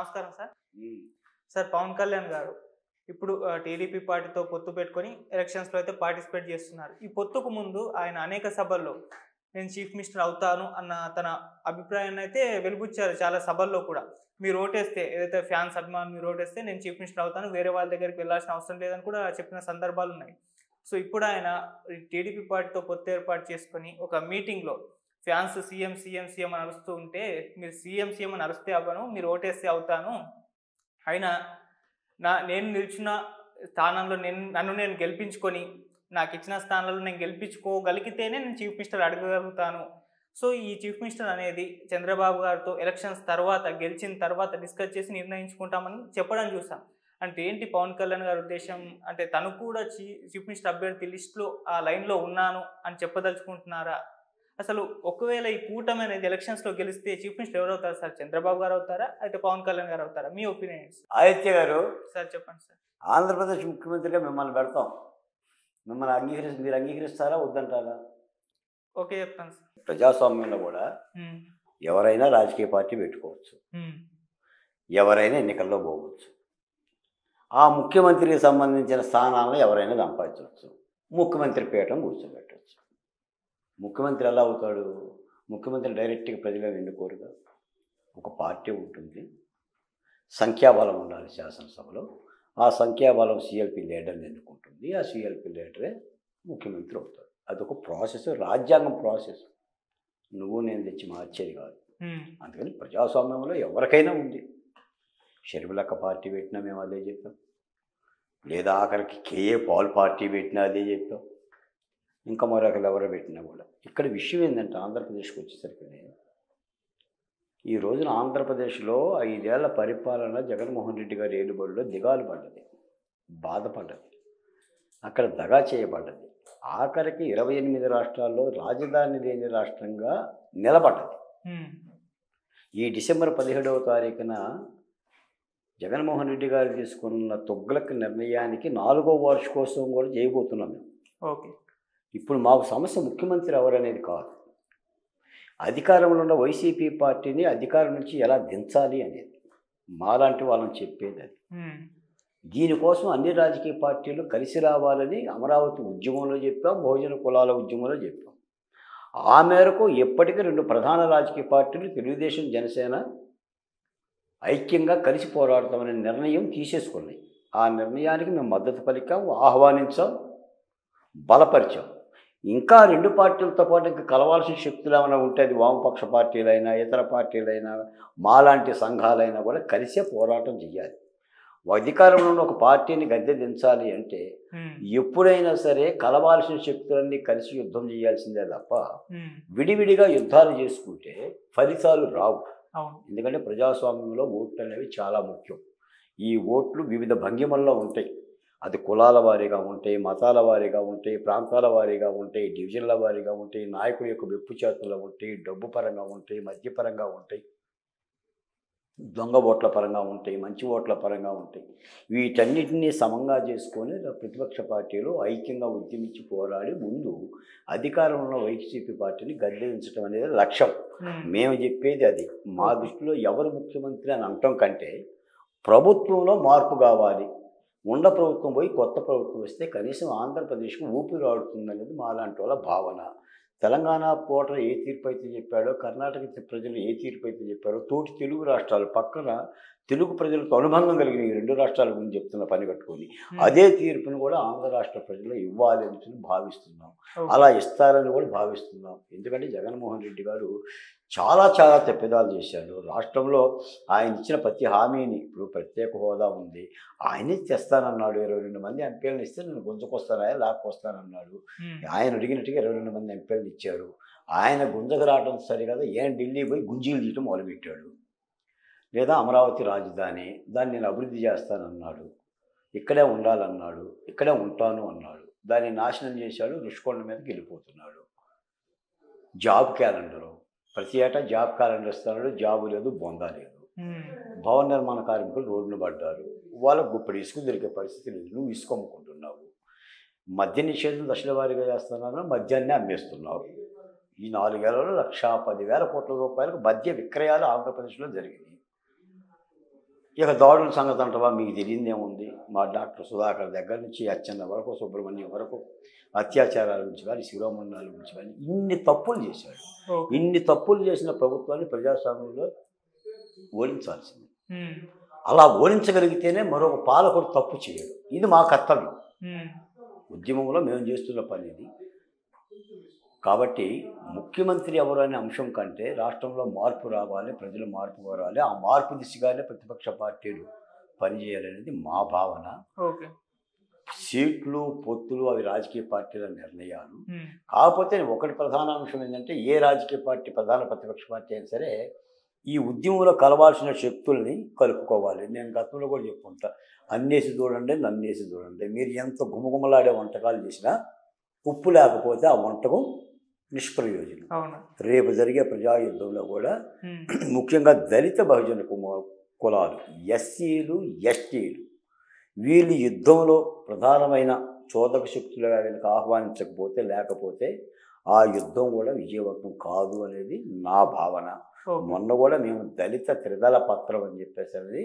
నమస్కారం sir sir Pawan Kalyan గారు ఇప్పుడు టీడీపీ పార్టీతో పొత్తు పెట్టుకొని ఎలక్షన్స్లో అయితే పార్టిసిపేట్ చేస్తున్నారు ఈ పొత్తుకు ముందు ఆయన అనేక సభల్లో నేను చీఫ్ మినిస్టర్ అవుతాను అన్న తన అభిప్రాయాన్ని అయితే వెలుబుచ్చారు చాలా సభల్లో కూడా మీరు ఓటేస్తే ఏదైతే ఫ్యాన్స్ అభిమానులు మీరు ఓటేస్తే నేను చీఫ్ మినిస్టర్ అవుతాను వేరే వాళ్ళ దగ్గరికి వెళ్ళాల్సిన అవసరం లేదని కూడా చెప్పిన సందర్భాలు ఉన్నాయి సో ఇప్పుడు ఆయన టీడీపీ పార్టీతో పొత్తు ఏర్పాటు చేసుకొని ఒక మీటింగ్లో ఫ్యాన్స్ సీఎం సీఎం సీఎం అని అరుస్తూ ఉంటే మీరు సీఎం సీఎం అని అరిస్తే అవ్వను మీరు ఓటేస్తే అవుతాను అయినా నా నేను నిలిచిన స్థానంలో నేను నన్ను నేను గెలిపించుకొని నాకు ఇచ్చిన స్థానంలో నేను గెలిపించుకోగలిగితేనే నేను చీఫ్ మినిస్టర్ అడగగలుగుతాను సో ఈ చీఫ్ మినిస్టర్ అనేది చంద్రబాబు గారితో ఎలక్షన్స్ తర్వాత గెలిచిన తర్వాత డిస్కస్ చేసి నిర్ణయించుకుంటామని చెప్పడం చూసాం అంటే ఏంటి పవన్ కళ్యాణ్ గారి ఉద్దేశం అంటే తను కూడా చీ చీఫ్ మినిస్టర్ అభ్యర్థి లిస్టులో ఆ లైన్లో ఉన్నాను అని చెప్పదలుచుకుంటున్నారా అసలు ఒకవేళ ఈ కూటమి అనేది ఎలక్షన్స్లో గెలిస్తే చీఫ్ మినిస్టర్ ఎవరు అవుతారు సార్ చంద్రబాబు గారు అవుతారా అయితే పవన్ కళ్యాణ్ గారు అవుతారా మీ ఒపీనియన్స్ ఆదిత్య గారు సార్ చెప్పండి సార్ ఆంధ్రప్రదేశ్ ముఖ్యమంత్రిగా మిమ్మల్ని పెడతాం మిమ్మల్ని అంగీకరిస్తే మీరు అంగీకరిస్తారా వద్దంటారా ఓకే చెప్తాను సార్ ప్రజాస్వామ్యంలో కూడా ఉమ్, ఎవరైనా రాజకీయ పార్టీ పెట్టుకోవచ్చు ఉమ్, ఎవరైనా ఎన్నికల్లో పోవచ్చు ఆ ముఖ్యమంత్రికి సంబంధించిన స్థానాలను ఎవరైనా సంపాదించవచ్చు ముఖ్యమంత్రి పీఠం కూర్చోబెట్టవచ్చు ముఖ్యమంత్రి ఎలా అవుతాడు ముఖ్యమంత్రి డైరెక్ట్గా ప్రజలను ఎన్నుకోరుగా ఒక పార్టీ ఉంటుంది సంఖ్యాబలం ఉండాలి శాసనసభలో ఆ సంఖ్యాబలం సిఎల్పి లీడర్ని ఎన్నుకుంటుంది ఆ సిఎల్పి లీడరే ముఖ్యమంత్రి అవుతాడు అదొక ప్రాసెస్ రాజ్యాంగం ప్రాసెస్ నువ్వు నేను తెచ్చి మార్చేది కాదు ఉమ్, అందుకని ప్రజాస్వామ్యంలో ఎవరికైనా ఉంది షర్మిలక్క పార్టీ పెట్టినా మేము అదే చెప్పాం లేదా ఆఖరికి కేఏ పాల్ పార్టీ పెట్టినా అదే చెప్పాం ఇంకా మరొకరు ఎవరు పెట్టినా కూడా ఇక్కడ విషయం ఏంటంటే ఆంధ్రప్రదేశ్కి వచ్చేసరికి ఈ రోజున ఆంధ్రప్రదేశ్లో ఐదేళ్ల పరిపాలన జగన్మోహన్ రెడ్డి గారి ఏలుబడిలో దిగాలు పడ్డది బాధపడ్డది అక్కడ దగా చేయబడ్డది ఆఖరికి ఇరవై ఎనిమిది రాష్ట్రాల్లో రాజధాని లేని రాష్ట్రంగా నిలబడ్డది ఉమ్, ఈ డిసెంబర్ పదిహేడవ తారీఖున జగన్మోహన్ రెడ్డి గారు తీసుకున్న తొగ్లక్ నిర్ణయానికి నాలుగో వార్షికోత్సవం కూడా చేయబోతున్నాం మేము ఓకే ఇప్పుడు మాకు సమస్య ముఖ్యమంత్రి ఎవరనేది కాదు అధికారంలో ఉన్న వైసీపీ పార్టీని అధికారం నుంచి ఎలా దించాలి అనేది మాలాంటి వాళ్ళని చెప్పేది అది ఉమ్, దీనికోసం అన్ని రాజకీయ పార్టీలు కలిసి రావాలని అమరావతి ఉద్యమంలో చెప్పాం బహుజన కులాల ఉద్యమంలో చెప్పాం ఆ మేరకు ఎప్పటికీ రెండు ప్రధాన రాజకీయ పార్టీలు తెలుగుదేశం జనసేన ఐక్యంగా కలిసి పోరాడతామనే నిర్ణయం తీసేసుకున్నాయి ఆ నిర్ణయానికి మేము మద్దతు పలికాం ఆహ్వానించాం బలపరిచాం ఇంకా రెండు పార్టీలతో పాటు ఇంకా కలవాల్సిన శక్తులు ఏమైనా ఉంటే అది వామపక్ష పార్టీలైనా ఇతర పార్టీలైనా మాలాంటి సంఘాలైనా కూడా కలిసే పోరాటం చేయాలి అధికారంలో ఉన్న ఒక పార్టీని గద్దె దించాలి అంటే ఉమ్, ఎప్పుడైనా సరే కలవాల్సిన శక్తులన్నీ కలిసి యుద్ధం చేయాల్సిందే తప్ప ఉమ్, విడివిడిగా యుద్ధాలు చేసుకుంటే ఫలితాలు రావు అవును ఎందుకంటే ప్రజాస్వామ్యంలో ఓట్లు అనేవి చాలా ముఖ్యం ఈ ఓట్లు వివిధ భంగిమల్లో ఉంటాయి అది కులాల వారీగా ఉంటాయి మతాల వారీగా ఉంటాయి ప్రాంతాల వారీగా ఉంటాయి డివిజన్ల వారీగా ఉంటాయి నాయకుడి యొక్క వెప్పు చేతుల్లో ఉంటాయి డబ్బు పరంగా ఉంటాయి మద్యపరంగా ఉంటాయి దొంగ ఓట్ల పరంగా ఉంటాయి మంచి ఓట్ల పరంగా ఉంటాయి వీటన్నిటినీ సమంగా చేసుకొని ప్రతిపక్ష పార్టీలు ఐక్యంగా ఉద్యమించి పోరాడి ముందు అధికారంలో వైసీపీ పార్టీని గద్దెదించడం అనేది లక్ష్యం ఉమ్, మేము చెప్పేది అది మా దృష్టిలో ఎవరు ముఖ్యమంత్రి అని అనటం కంటే ప్రభుత్వంలో మార్పు కావాలి ఉండ ప్రభుత్వం పోయి కొత్త ప్రభుత్వం వస్తే కనీసం ఆంధ్రప్రదేశ్కు ఊపిరి ఆడుతుందనేది మాలాంటి వాళ్ళ భావన తెలంగాణ పోటర్ ఏ తీర్పు అయితే చెప్పాడో కర్ణాటక ప్రజలు ఏ తీర్పు అయితే చెప్పారో తోటి తెలుగు రాష్ట్రాలు పక్కన తెలుగు ప్రజలతో అనుబంధం కలిగిన ఈ రెండు రాష్ట్రాల గురించి చెప్తున్న పని కట్టుకొని ఉమ్, అదే తీర్పును కూడా ఆంధ్ర రాష్ట్ర ప్రజలు ఇవ్వాలి అని చెప్పి భావిస్తున్నాం ఓకే. అలా ఇస్తారని కూడా భావిస్తున్నాం ఎందుకంటే జగన్మోహన్ రెడ్డి గారు చాలా చాలా తప్పిదాలు చేశాడు రాష్ట్రంలో ఆయన ఇచ్చిన ప్రతి హామీని ఇప్పుడు ప్రత్యేక హోదా ఉంది ఆయనే తెస్తానన్నాడు ఇరవై రెండు మంది ఎంపీలను ఇస్తే నేను గుంజుకొస్తానా లాక్కొస్తానన్నాడు ఉమ్, ఆయన అడిగినట్టుగా ఇరవై రెండు మంది ఎంపీలను ఇచ్చారు ఆయన గుంజకు రావడం సరి కదా ఏం ఢిల్లీ పోయి గుంజీలు తీయటం మొదలుపెట్టాడు లేదా అమరావతి రాజధాని దాన్ని నేను అభివృద్ధి చేస్తానన్నాడు ఇక్కడే ఉండాలన్నాడు ఇక్కడే ఉంటాను అన్నాడు దాన్ని నాశనం చేశాడు రుషికొండ మీదకి వెళ్ళిపోతున్నాడు జాబ్ క్యాలెండరు ప్రతి ఏటా జాబ్ క్యాలెండర్ ఇస్తున్నాడు జాబు లేదు బొందా లేదు ఉమ్, భవన నిర్మాణ కార్మికులు రోడ్డును పడ్డారు వాళ్ళకు గుప్పడి ఇసుక దొరికే పరిస్థితి లేదు నువ్వు ఇసుక అమ్ముకుంటున్నావు మద్య నిషేధం దశల వారీగా చేస్తున్నాను మద్యాన్ని అమ్మేస్తున్నావు ఈ నాలుగేళ్లలో లక్షా పదివేల కోట్ల రూపాయలకు మద్య విక్రయాలు ఆంధ్రప్రదేశ్లో జరిగినాయి ఇక దాడుల సంగతి అంటవా మీకు తెలియదేముంది మా డాక్టర్ సుధాకర్ దగ్గర నుంచి అచ్చన్న వరకు సుబ్రహ్మణ్యం వరకు అత్యాచారాల గురించి కానీ శిరోమండలాల గురించి కానీ ఇన్ని తప్పులు చేశాడు ఓకే ఇన్ని తప్పులు చేసిన ప్రభుత్వాన్ని ప్రజాస్వామ్యంలో ఓడించాల్సింది ఉమ్, అలా ఓడించగలిగితేనే మరొక పాలకుడు తప్పు చేయడు ఇది మా కర్తవ్యం ఉమ్, ఉద్యమంలో మేము చేస్తున్న పని ఇది కాబట్టి ముఖ్యమంత్రి ఎవరు అనే అంశం కంటే రాష్ట్రంలో మార్పు రావాలి ప్రజలు మార్పు రావాలి ఆ మార్పు దిశగానే ప్రతిపక్ష పార్టీలు పనిచేయాలనేది మా భావన ఓకే సీట్లు పొత్తులు అవి రాజకీయ పార్టీల నిర్ణయాలు ఉమ్, కాకపోతే ఒకటి ప్రధాన అంశం ఏంటంటే ఏ రాజకీయ పార్టీ ప్రధాన ప్రతిపక్ష పార్టీ అయినా సరే ఈ ఉద్యమంలో కలవాల్సిన శక్తుల్ని కలుపుకోవాలి నేను గతంలో కూడా చెప్పుకుంటా అన్నేసి చూడండి నన్నేసి చూడండి మీరు ఎంత గుమగుమలాడే వంటకాలు చేసినా ఉప్పు లేకపోతే ఆ వంటకం నిష్ప్రయోజనం అవును రేపు జరిగే ప్రజాయుద్ధంలో కూడా ఉమ్, ముఖ్యంగా దళిత బహుజన కుమ- కులాలు ఎస్సీలు ఎస్టీలు వీళ్ళు యుద్ధంలో ప్రధానమైన చోదక శక్తులుగా కనుక ఆహ్వానించకపోతే లేకపోతే ఆ యుద్ధం కూడా విజయవంతం కాదు అనేది నా భావన ఓకే మొన్న కూడా మేము దళిత త్రిదళ పత్రం అని చెప్పేసి అనేది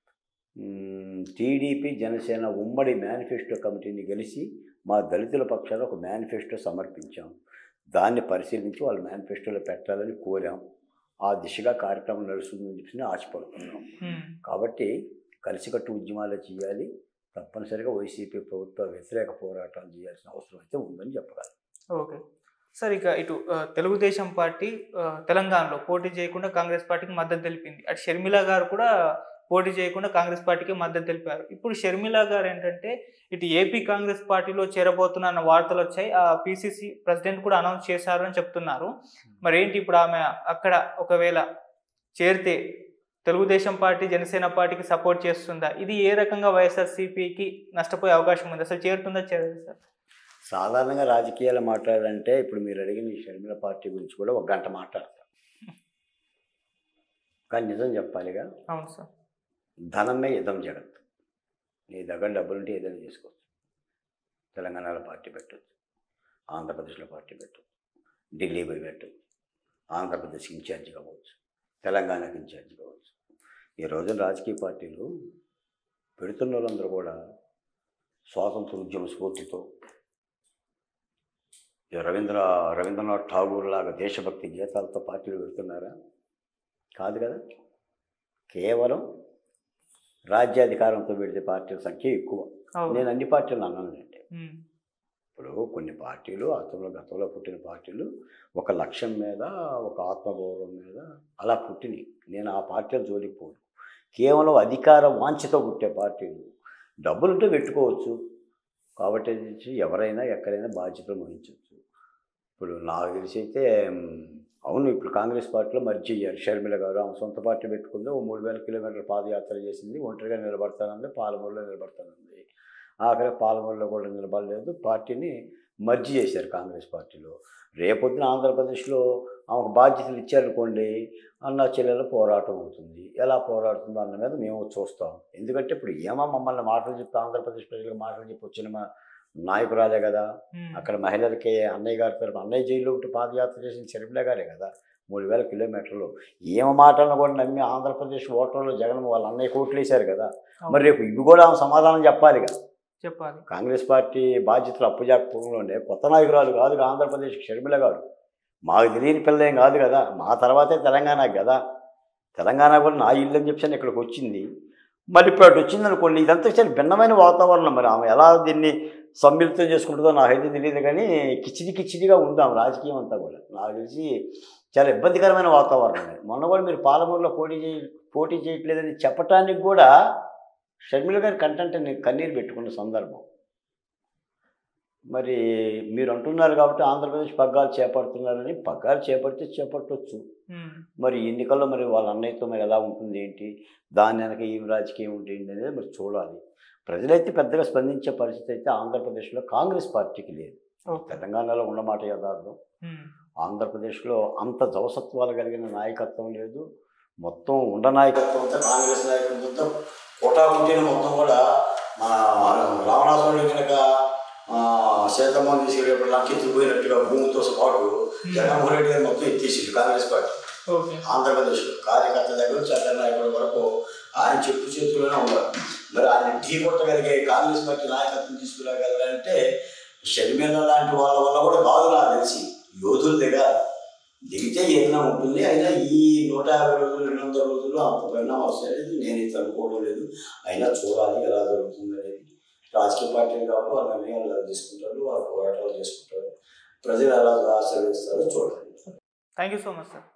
టీడీపీ జనసేన ఉమ్మడి మేనిఫెస్టో కమిటీని గెలిచి మా దళితుల పక్షాన ఒక మేనిఫెస్టో సమర్పించాం దాన్ని పరిశీలించి వాళ్ళ మేనిఫెస్టోలో పెట్టాలని కోరాం ఆ దిశగా కార్యక్రమం నడుస్తుందని చెప్పి ఆశపడుతున్నాం ఉమ్, కాబట్టి కలిసికట్టు ఉద్యమాలు చేయాలి తప్పనిసరిగా వైసీపీ ప్రభుత్వ వ్యతిరేక పోరాటాలు చేయాల్సిన అవసరం అయితే ఉందని చెప్పగలను ఓకే సార్ ఇక ఇటు ఆ, తెలుగుదేశం పార్టీ ఆ, తెలంగాణలో పోటీ చేయకుండా కాంగ్రెస్ పార్టీకి మద్దతు తెలిపింది అటు షర్మిల గారు కూడా పోటీ చేయకుండా కాంగ్రెస్ పార్టీకి మద్దతు తెలిపారు ఇప్పుడు షర్మిల గారు ఏంటంటే ఇటు ఏపీ కాంగ్రెస్ పార్టీలో చేరబోతున్న అన్న వార్తలు వచ్చాయి ఆ పిసిసి ప్రెసిడెంట్ కూడా అనౌన్స్ చేశారు అని చెప్తున్నారు మరి ఏంటి ఇప్పుడు ఆమె అక్కడ ఒకవేళ చేరితే తెలుగుదేశం పార్టీ జనసేన పార్టీకి సపోర్ట్ చేస్తుందా ఇది ఏ రకంగా వైఎస్ఆర్సీపీకి నష్టపోయే అవకాశం ఉంది అసలు చేరుతుందా చేరదు సార్ సాధారణంగా రాజకీయాలు మాట్లాడాలంటే ఇప్పుడు మీరు అడిగిన ఈ షర్మిల పార్టీ గురించి కూడా ఒక గంట మాట్లాడతాం కానీ నిజం చెప్పాలిగా అవును సార్ ధనమే యుద్ధం జగత్ నీ దగ్గర డబ్బులుంటే ఏదైనా చేసుకోవచ్చు తెలంగాణలో పార్టీ పెట్టవచ్చు ఆంధ్రప్రదేశ్లో పార్టీ పెట్టవచ్చు ఢిల్లీ పోయి పెట్టవచ్చు ఆంధ్రప్రదేశ్కి ఇన్ఛార్జ్ కావచ్చు తెలంగాణకి ఇన్ఛార్జ్ కావచ్చు ఈ రోజున రాజకీయ పార్టీలు పెడుతున్న వాళ్ళందరూ కూడా స్వాతంత్ర ఉద్యమ స్ఫూర్తితో ఈ రవీంద్ర రవీంద్రనాథ్ ఠాగూర్ లాగా దేశభక్తి గీతాలతో పార్టీలు పెడుతున్నారా కాదు కదా కేవలం రాజ్యాధికారంతో పెడితే పార్టీల సంఖ్య ఎక్కువ అవును నేను అన్ని పార్టీలు అన్నానండి ఉమ్, ఇప్పుడు కొన్ని పార్టీలు అతను గతంలో పుట్టిన పార్టీలు ఒక లక్ష్యం మీద ఒక ఆత్మగౌరవం మీద అలా పుట్టినాయి నేను ఆ పార్టీలు జోలికి పోను కేవలం అధికార వాంఛతో పుట్టే పార్టీలు డబ్బులుంటే పెట్టుకోవచ్చు కాబట్టి నుంచి ఎవరైనా ఎక్కడైనా బాధ్యతలు వహించవచ్చు ఇప్పుడు నాకు తెలిసి అయితే మ్, అవును ఇప్పుడు కాంగ్రెస్ పార్టీలో మర్జీ అయ్యారు షర్మిల గారు ఆమె సొంత పార్టీ పెట్టుకుంది ఓ మూడు వేల కిలోమీటర్ల పాదయాత్ర చేసింది ఒంటరిగా నిలబడతానంది పాలమూరులో నిలబడతానంది ఆఖరి పాలమూరులో కూడా నిలబడలేదు పార్టీని మర్జీ చేశారు కాంగ్రెస్ పార్టీలో రేపొద్దున ఆంధ్రప్రదేశ్లో ఆమెకు బాధ్యతలు ఇచ్చారనుకోండి అన్న చెల్లెల పోరాటం అవుతుంది ఎలా పోరాడుతుందో అన్న మీద మేము చూస్తాం ఎందుకంటే ఇప్పుడు ఏమో మమ్మల్ని మాటలు చెప్పి ఆంధ్రప్రదేశ్ ప్రజలకు మాటలు చెప్పి వచ్చిన మా నాయకురాలే కదా ఉమ్, అక్కడ మహిళలకి అన్నయ్య గారి తరపు అన్నయ్య జైల్లో ఉంటే పాదయాత్ర చేసిన షర్మిల గారే కదా మూడు వేల కిలోమీటర్లు ఏమ మాటలను కూడా నమ్మి ఆంధ్రప్రదేశ్ ఓటర్లు జగన్ వాళ్ళ అన్నయ్య కోట్లు వేశారు కదా మరి రేపు ఇవి కూడా ఆమె సమాధానం చెప్పాలిగా చెప్పాలి కాంగ్రెస్ పార్టీ బాధ్యతలు అప్పుజాకపోవడంలోనే కొత్త నాయకురాలు కాదు ఆంధ్రప్రదేశ్ షర్మిల గారు మాకు తెలియని పిల్ల ఏం కాదు కదా మా తర్వాతే తెలంగాణకి కదా తెలంగాణ కూడా నా ఇల్లు అని చెప్పి ఇక్కడికి వచ్చింది మరి ఇప్పుడు అటు వచ్చింది అనుకోండి ఇదంతా చాలా భిన్నమైన వాతావరణం మరి ఆమె ఎలా దీన్ని సమ్మిళితం చేసుకుంటుందో నాకైతే తెలియదు కానీ కిచిడి కిచిడిగా ఉందాం రాజకీయం అంతా కూడా నాకు తెలిసి చాలా ఇబ్బందికరమైన వాతావరణం అది. మొన్న కూడా మీరు పాలమూరులో పోటీ చేయ పోటీ చేయట్లేదని చెప్పటానికి కూడా షర్మిల గారి కంటెంట్ కన్నీరు పెట్టుకున్న సందర్భం మరి మీరు అంటున్నారు కాబట్టి ఆంధ్రప్రదేశ్ పగ్గాలు చేపడుతున్నారని పగ్గాలు చేపడితే చేపట్టవచ్చు ఉమ్, మరి ఎన్నికల్లో మరి వాళ్ళ అన్నయ్యతో మరి ఎలా ఉంటుంది ఏంటి దాని వెనక ఏం రాజకీయం ఉంటుంది ఏంటి అనేది మరి చూడాలి ప్రజలైతే పెద్దగా స్పందించే పరిస్థితి అయితే ఆంధ్రప్రదేశ్లో కాంగ్రెస్ పార్టీకి లేదు ఓకే తెలంగాణలో ఉన్నమాట యథార్థం ఉమ్, ఆంధ్రప్రదేశ్లో అంత జవసత్వాలు కలిగిన నాయకత్వం లేదు మొత్తం ఉండ నాయకత్వం అంతా కాంగ్రెస్ నాయకత్వంతో కోటాకుంటీని మొత్తం కూడా మన రావణాసురుడు కనుక సీతమ్మ తీసుకెళ్ళేప్పుడు లంకెత్తిపోయినట్టుగా భూమితో పాటు జగన్మోహన్ రెడ్డి గారు మొత్తం ఎత్తేసింది కాంగ్రెస్ పార్టీ ఓకే ఆంధ్రప్రదేశ్లో కార్యకర్త దగ్గర నుంచి అగ్ర నాయకుల వరకు ఆయన చెప్పు చేతుల్లోనే ఉన్నారు మరి ఆయన ఢీ కొట్టగలిగే కాంగ్రెస్ పార్టీ నాయకత్వం తీసుకురాగలంటే షర్మిల లాంటి వాళ్ళ వల్ల కూడా కాదు నాకు తెలిసి యోధులు దిగాలి దిగితే ఏదైనా ఉంటుంది అయినా ఈ నూట యాభై రోజులు రెండు వందల రోజులు అంత పరిణామం వస్తుంది నేనైతే అనుకోవడం లేదు అయినా చూడాలి ఎలా జరుగుతుంది అనేది రాజకీయ పార్టీలు కాబట్టి వాళ్ళ నిర్ణయాలు ఎలా తీసుకుంటారు వాళ్ళ పోరాటాలు చేసుకుంటారు ప్రజలు ఎలా ఆశీర్వదిస్తారో చూడాలి thank you so much sir